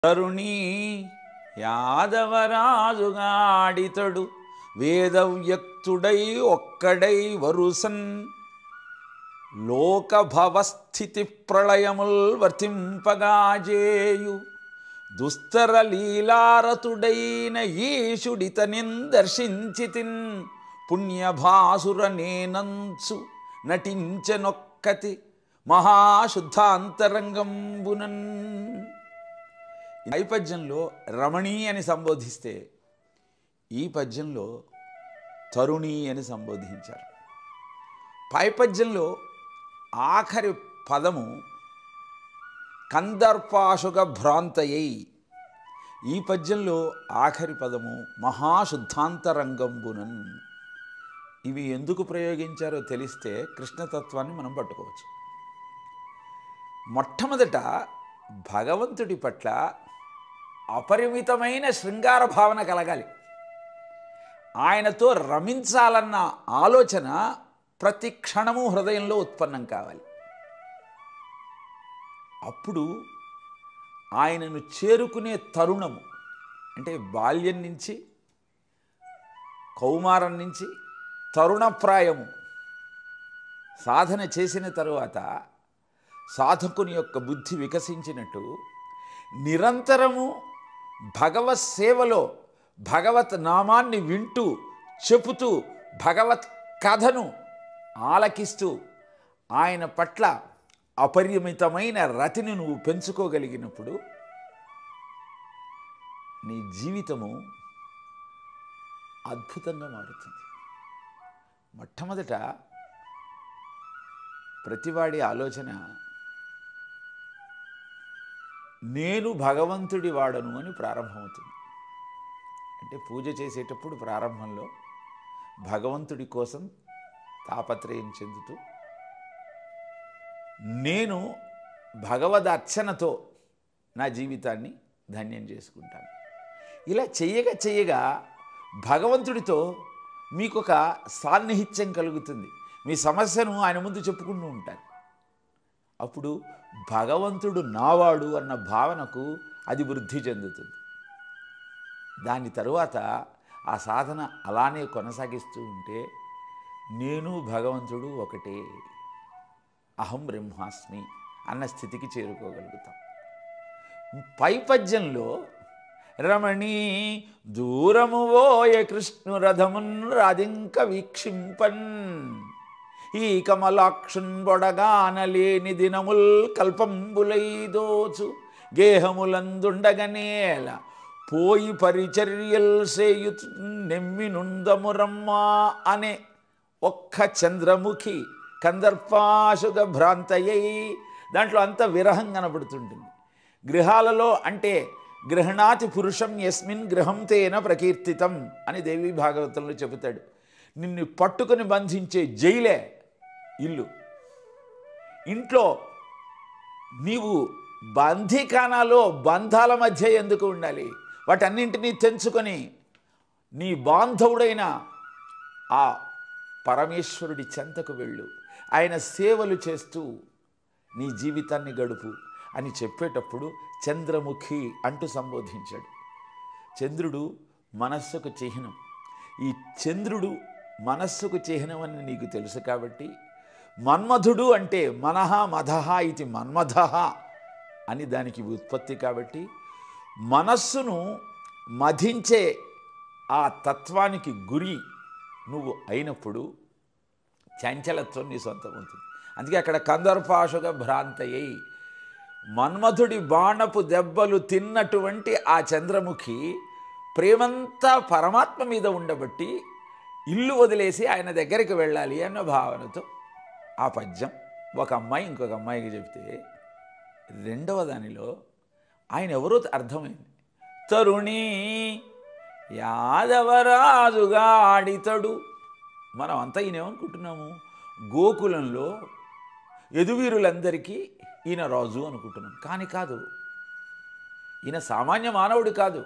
తరుణీ యాదవరాజుగాడితడు వేదవ్యక్తుడై ఒక్కడై వరుసన్ లోకభవస్థితి ప్రళయముల్ వర్తింపగాజేయు దుస్తర లీలారతుడైన ఈశుడితనిన్ దర్శించితిన్ పుణ్యభాసుర నేనంచు నటించనొక్కతి మహాశుద్ధాంతరంగంబునన్ ఈ పద్యంలో రమణీ అని సంబోధిస్తే ఈ పద్యంలో తరుణి అని సంబోధించారు పై పద్యంలో ఆఖరి పదము కందర్పాశుగ భ్రాంతయై ఈ పద్యంలో ఆఖరి పదము మహాశుద్ధాంతరంగంబునన్ ఇవి ఎందుకు ప్రయోగించారో తెలిస్తే కృష్ణతత్వాన్ని మనం పట్టుకోవచ్చు మొట్టమొదట భగవంతుడి పట్ల అపరిమితమైన శృంగార భావన కలగాలి ఆయనతో రమించాలన్న ఆలోచన ప్రతి క్షణము హృదయంలో ఉత్పన్నం కావాలి అప్పుడు ఆయనను చేరుకునే తరుణము అంటే బాల్యం నుంచి కౌమారం నుంచి తరుణప్రాయము సాధన చేసిన తరువాత సాధకుని యొక్క బుద్ధి వికసించినట్టు నిరంతరము భగవత్ సేవలో భగవత్ నామాన్ని వింటూ చెబుతూ భగవత్ కథను ఆలకిస్తూ ఆయన పట్ల అపరిమితమైన రతిని నువ్వు పెంచుకోగలిగినప్పుడు నీ జీవితము అద్భుతంగా మారుతుంది మొట్టమొదట ప్రతివాడి ఆలోచన నేను భగవంతుడి వాడను అని ప్రారంభమవుతుంది అంటే పూజ చేసేటప్పుడు ప్రారంభంలో భగవంతుడి కోసం తాపత్రయం చెందుతూ నేను భగవద్ అర్చనతో నా జీవితాన్ని ధన్యం చేసుకుంటాను ఇలా చెయ్యగా చెయ్యగా భగవంతుడితో మీకు ఒక సాన్నిహిత్యం కలుగుతుంది మీ సమస్యను ఆయన ముందు చెప్పుకుంటూ ఉంటారు అప్పుడు భగవంతుడు నావాడు అన్న భావనకు అది వృద్ధి చెందుతుంది దాని తరువాత ఆ సాధన అలానే కొనసాగిస్తూ ఉంటే నేను భగవంతుడు ఒకటే అహం బ్రహ్మాస్మి అన్న స్థితికి చేరుకోగలుగుతాం పై పద్యంలో రమణీ దూరము ఓయ కృష్ణురథమున్ రాధింక వీక్షింపన్ ఈ కమలాక్షున్ బొడగానలేని దినముల్ కల్పంబులైదోచు గేహములందుండగనేల పోయి పరిచర్యల్ సేయు నెమ్మినుందమురమ్మా అనే ఒక్క చంద్రముఖి కందర్పాశుగ భ్రాంతయ్యై దాంట్లో అంత విరహం కనబడుతుంటుంది గృహాలలో అంటే గృహణాతి పురుషం యస్మిన్ గృహం తేన ప్రకీర్తితం అని దేవి భాగవతంలో చెబుతాడు నిన్ను పట్టుకొని బంధించే జైలే ఇల్లు ఇంట్లో నీవు బంధికానాలో బంధాల మధ్య ఎందుకు ఉండాలి వాటన్నింటినీ తెంచుకొని నీ బాంధవుడైన ఆ పరమేశ్వరుడి చెంతకు వెళ్ళు ఆయన సేవలు చేస్తూ నీ జీవితాన్ని గడుపు అని చెప్పేటప్పుడు చంద్రముఖి అంటూ సంబోధించాడు చంద్రుడు మనస్సుకు చిహ్నం ఈ చంద్రుడు మనస్సుకు చిహ్నం అని నీకు తెలుసు కాబట్టి మన్మధుడు అంటే మనహ మధహ ఇది మన్మధ అని దానికి ఉత్పత్తి కాబట్టి మనస్సును మధించే ఆ తత్వానికి గురి నువ్వు అయినప్పుడు చంచలత్వం నీ సొంతమవుతుంది అందుకే అక్కడ కందర్పాశుగా భ్రాంతయ్యి మన్మధుడి బాణపు దెబ్బలు తిన్నటువంటి ఆ చంద్రముఖి ప్రేమంతా పరమాత్మ మీద ఉండబట్టి ఇల్లు వదిలేసి ఆయన దగ్గరికి వెళ్ళాలి అన్న భావనతో ఆ పద్యం ఒక అమ్మాయి ఇంకొక అమ్మాయికి చెప్తే రెండవ దానిలో ఆయన ఎవరో అర్థమైంది తరుణి యాదవరాజుగా ఆడితడు మనం అంతా ఈయన ఏమనుకుంటున్నాము గోకులంలో యదువీరులందరికీ ఈయన రాజు అనుకుంటున్నాం కానీ కాదు ఈయన సామాన్య మానవుడు కాదు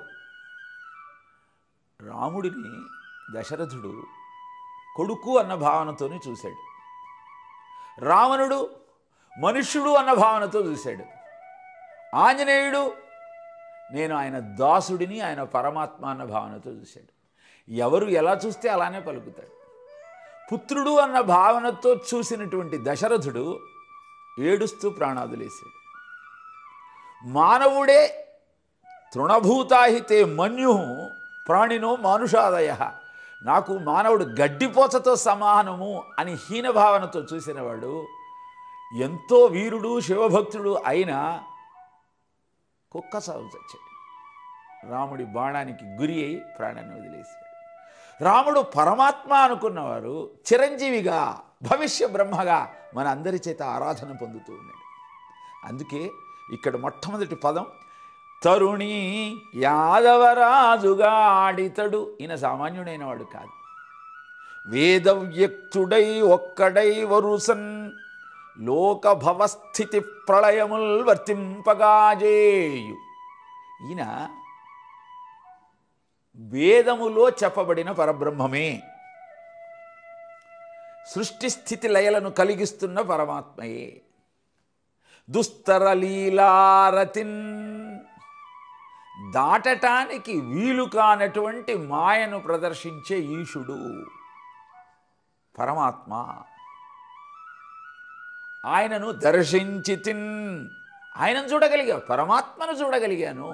రాముడిని దశరథుడు కొడుకు అన్న భావనతోనే చూశాడు రావణుడు మనుష్యుడు అన్న భావనతో చూశాడు ఆంజనేయుడు నేను ఆయన దాసుడిని ఆయన పరమాత్మ అన్న భావనతో చూశాడు ఎవరు ఎలా చూస్తే అలానే పలుకుతాడు పుత్రుడు అన్న భావనతో చూసినటువంటి దశరథుడు ఏడుస్తూ ప్రాణాదులేశాడు మానవుడే తృణభూతాహితే మన్యు ప్రాణినో మానుషాదయ నాకు మానవుడు గడ్డిపోచతో సమానము అని హీనభావనతో చూసినవాడు ఎంతో వీరుడు శివభక్తుడు అయినా కుక్క సాగు చచ్చాడు రాముడి బాణానికి గురి అయి ప్రాణాన్ని వదిలేశాడు రాముడు పరమాత్మ అనుకున్నవారు చిరంజీవిగా భవిష్య బ్రహ్మగా మన అందరి చేత ఆరాధన పొందుతూ ఉన్నాడు అందుకే ఇక్కడ మొట్టమొదటి పదం తరుణి యాదవరాజుగా ఆడితడు ఈయన సామాన్యుడైన వాడు కాదు వేదవ్యక్తుడై ఒక్కడై వరుసన్ లోక భవస్థితి ప్రళయముల్ వర్తింపగాజేయు ఈయన వేదములో చెప్పబడిన పరబ్రహ్మమే సృష్టి స్థితి లయలను కలిగిస్తున్న పరమాత్మయే దుస్తర లీలారతిన్ దాటటానికి వీలు కానటువంటి మాయను ప్రదర్శించే ఈశుడు పరమాత్మ ఆయనను దర్శించి తిన్ ఆయనను చూడగలిగా పరమాత్మను చూడగలిగాను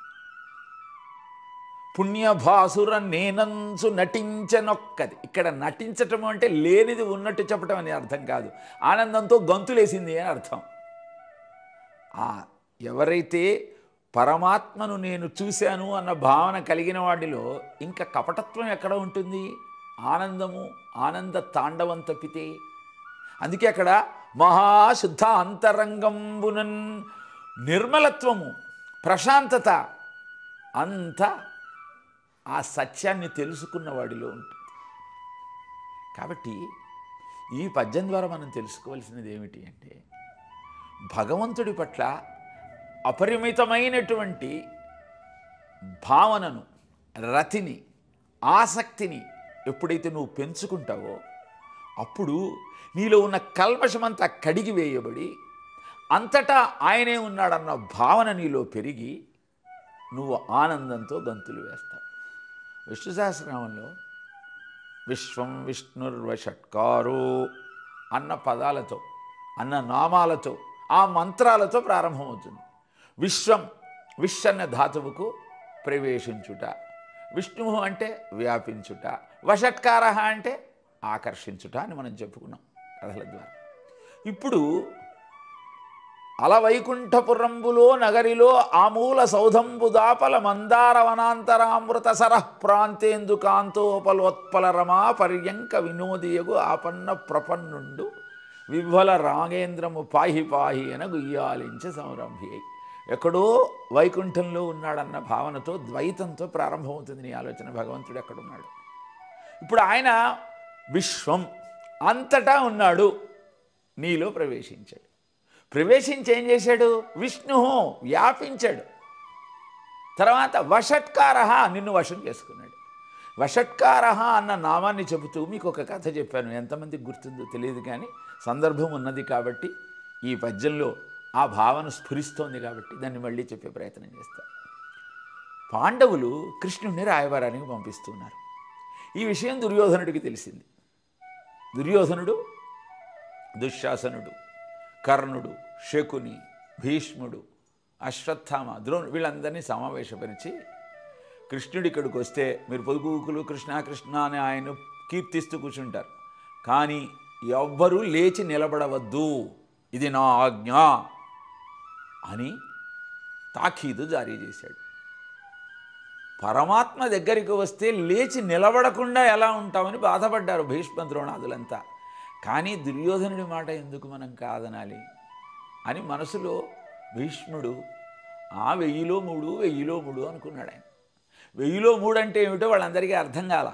పుణ్యభాసుర నేనంచు నటించనొక్కది ఇక్కడ నటించటం అంటే లేనిది ఉన్నట్టు చెప్పటం అని అర్థం కాదు ఆనందంతో గంతులేసింది అని అర్థం ఆ ఎవరైతే పరమాత్మను నేను చూశాను అన్న భావన కలిగిన వాడిలో ఇంకా కపటత్వం ఎక్కడ ఉంటుంది ఆనందము ఆనంద తాండవం తప్పితే అందుకే అక్కడ మహాశుద్ధ అంతరంగంబునన్ నిర్మలత్వము ప్రశాంతత అంతా ఆ సత్యాన్ని తెలుసుకున్న వాడిలో ఉంటుంది కాబట్టి ఈ పద్యం ద్వారా మనం తెలుసుకోవాల్సినది ఏమిటి అంటే భగవంతుడి పట్ల అపరిమితమైనటువంటి భావనను రతిని ఆసక్తిని ఎప్పుడైతే నువ్వు పెంచుకుంటావో అప్పుడు నీలో ఉన్న కల్మషమంతా కడిగి వేయబడి అంతటా ఆయనే ఉన్నాడన్న భావన నీలో పెరిగి నువ్వు ఆనందంతో గంతులు వేస్తావు విష్ణు సహస్రనామంలో విశ్వం విష్ణుర్వషట్కారు అన్న పదాలతో అన్న నామాలతో ఆ మంత్రాలతో ప్రారంభమవుతుంది విశ్వం విష్ అన్న ధాతువుకు ప్రవేశించుట విష్ణువు అంటే వ్యాపించుట వషట్కార అంటే ఆకర్షించుట అని మనం చెప్పుకున్నాం కథల ద్వారా ఇప్పుడు అలవైకుంఠపురంబులో నగరిలో ఆమూల సౌధంబు దాపల మందార వనాంతరామృత సరః ప్రాంతేందు కాంతోపలోత్పల రమా పర్యంక వినోదియగు ఆపన్న ప్రపన్నుండు వివ్వల రాగేంద్రము పాహి పాహి అన గుయ్యాలించ సంరంభి ఎక్కడో వైకుంఠంలో ఉన్నాడన్న భావనతో ద్వైతంతో ప్రారంభమవుతుంది నీ ఆలోచన భగవంతుడు ఎక్కడున్నాడు ఇప్పుడు ఆయన విశ్వం అంతటా ఉన్నాడు నీలో ప్రవేశించాడు ప్రవేశించి ఏం చేశాడు విష్ణు వ్యాపించాడు తర్వాత వషట్కార నిన్ను వశం చేసుకున్నాడు వషట్కార అన్న నామాన్ని చెబుతూ మీకు ఒక కథ చెప్పాను ఎంతమందికి గుర్తుందో తెలియదు కానీ సందర్భం ఉన్నది కాబట్టి ఈ పద్యంలో ఆ భావన స్ఫురిస్తోంది కాబట్టి దాన్ని మళ్ళీ చెప్పే ప్రయత్నం చేస్తా పాండవులు కృష్ణుడిని రాయబారానికి పంపిస్తున్నారు ఈ విషయం దుర్యోధనుడికి తెలిసింది దుర్యోధనుడు దుశ్శాసనుడు కర్ణుడు శకుని భీష్ముడు అశ్వత్థామ ద్రోణుడు వీళ్ళందరినీ సమావేశపరిచి కృష్ణుడు ఇక్కడికి వస్తే మీరు పొదుగుకులు కృష్ణ కృష్ణ అని ఆయన కీర్తిస్తూ కూర్చుంటారు కానీ ఎవ్వరూ లేచి నిలబడవద్దు ఇది నా ఆజ్ఞ అని తాకీదు జారీ చేశాడు పరమాత్మ దగ్గరికి వస్తే లేచి నిలబడకుండా ఎలా ఉంటామని బాధపడ్డారు భీష్మ ద్రోణాదులంతా కానీ దుర్యోధనుడి మాట ఎందుకు మనం కాదనాలి అని మనసులో భీష్ముడు ఆ వెయ్యిలో మూడు వెయ్యిలో మూడు అనుకున్నాడు ఆయన వెయ్యిలో మూడు అంటే ఏమిటో వాళ్ళందరికీ అర్థం కాల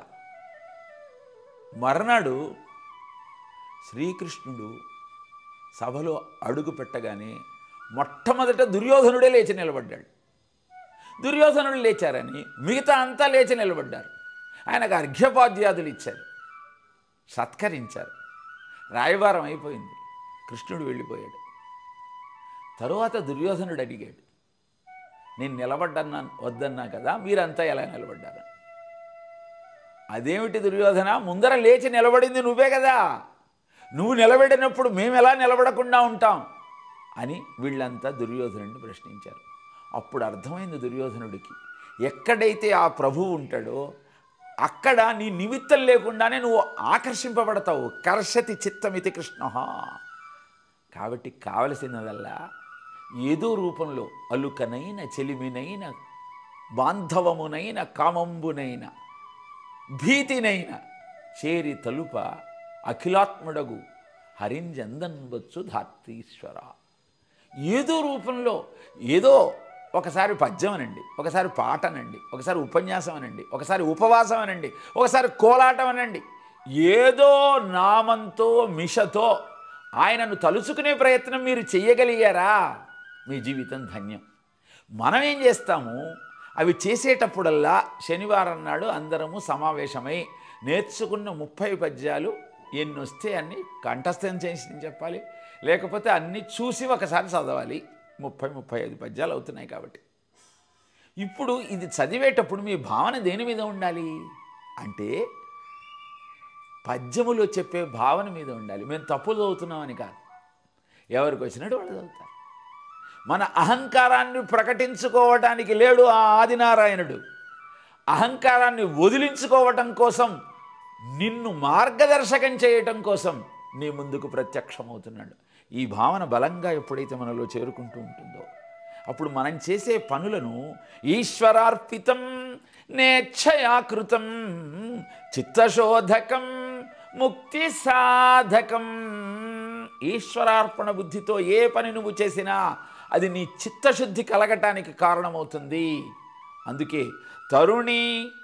మర్నాడు శ్రీకృష్ణుడు సభలో అడుగు పెట్టగానే మొట్టమొదట దుర్యోధనుడే లేచి నిలబడ్డాడు దుర్యోధనుడు లేచారని మిగతా అంతా లేచి నిలబడ్డారు ఆయనకు అర్ఘ్యపాద్యాదులు ఇచ్చారు సత్కరించారు రాయబారం అయిపోయింది కృష్ణుడు వెళ్ళిపోయాడు తరువాత దుర్యోధనుడు అడిగాడు నేను నిలబడ్డన్నా వద్దన్నా కదా మీరంతా ఎలా నిలబడ్డారు అదేమిటి దుర్యోధన ముందర లేచి నిలబడింది నువ్వే కదా నువ్వు నిలబడినప్పుడు మేము ఎలా నిలబడకుండా ఉంటాం అని వీళ్ళంతా దుర్యోధనుడిని ప్రశ్నించారు అప్పుడు అర్థమైంది దుర్యోధనుడికి ఎక్కడైతే ఆ ప్రభువు ఉంటాడో అక్కడ నీ నిమిత్తం లేకుండానే నువ్వు ఆకర్షింపబడతావు కర్షతి చిత్తమితి కృష్ణ కాబట్టి కావలసినదల్లా ఏదో రూపంలో అలుకనైన చెలిమినైన బాంధవమునైన కామంబునైన భీతినైన చేరి తలుప అఖిలాత్ముడగు హరింజందన్వచ్చు ధాత్రీశ్వర ఏదో రూపంలో ఏదో ఒకసారి పద్యం అనండి ఒకసారి పాట అనండి ఒకసారి ఉపన్యాసం అనండి ఒకసారి ఉపవాసం అనండి ఒకసారి కోలాటం అనండి ఏదో నామంతో మిషతో ఆయనను తలుచుకునే ప్రయత్నం మీరు చెయ్యగలిగారా మీ జీవితం ధన్యం మనం ఏం చేస్తాము అవి చేసేటప్పుడల్లా శనివారం నాడు అందరము సమావేశమై నేర్చుకున్న ముప్పై పద్యాలు ఎన్ని వస్తే అన్ని కంఠస్థం చేసి చెప్పాలి లేకపోతే అన్ని చూసి ఒకసారి చదవాలి ముప్పై ముప్పై ఐదు పద్యాలు అవుతున్నాయి కాబట్టి ఇప్పుడు ఇది చదివేటప్పుడు మీ భావన దేని మీద ఉండాలి అంటే పద్యములో చెప్పే భావన మీద ఉండాలి మేము తప్పులు చదువుతున్నామని కాదు ఎవరికి వచ్చినట్టు వాళ్ళు చదువుతారు మన అహంకారాన్ని ప్రకటించుకోవటానికి లేడు ఆ ఆదినారాయణుడు అహంకారాన్ని వదిలించుకోవటం కోసం నిన్ను మార్గదర్శకం చేయటం కోసం నీ ముందుకు ప్రత్యక్షమవుతున్నాడు ఈ భావన బలంగా ఎప్పుడైతే మనలో చేరుకుంటూ ఉంటుందో అప్పుడు మనం చేసే పనులను ఈశ్వరార్పితం నేచ్ఛయాకృతం చిత్తశోధకం ముక్తి సాధకం ఈశ్వరార్పణ బుద్ధితో ఏ పని నువ్వు చేసినా అది నీ చిత్తశుద్ధి కలగటానికి కారణమవుతుంది అందుకే తరుణి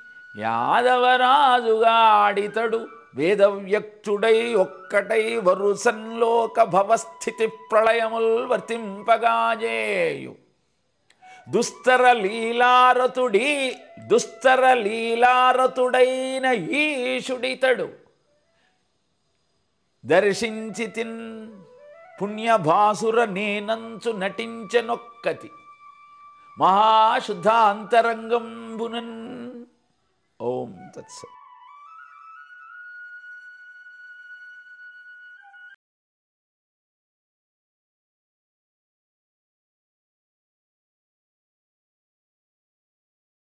యాదవరాజుగా ఆడితడు వేదవ్యక్తుడై ఒక్కటై వరుసన్లోక భవస్థితి ప్రళయముల్ వర్తింపగాజేయు దుస్తర లీలారతుడి దుస్తర లీలారతుడైన ఈశుడితడు దర్శించి తిన్ పుణ్యభాసుర నేనంచు నటించనొక్కతి మహాశుద్ధాంతరంగంబునన్ ఓం తత్సత్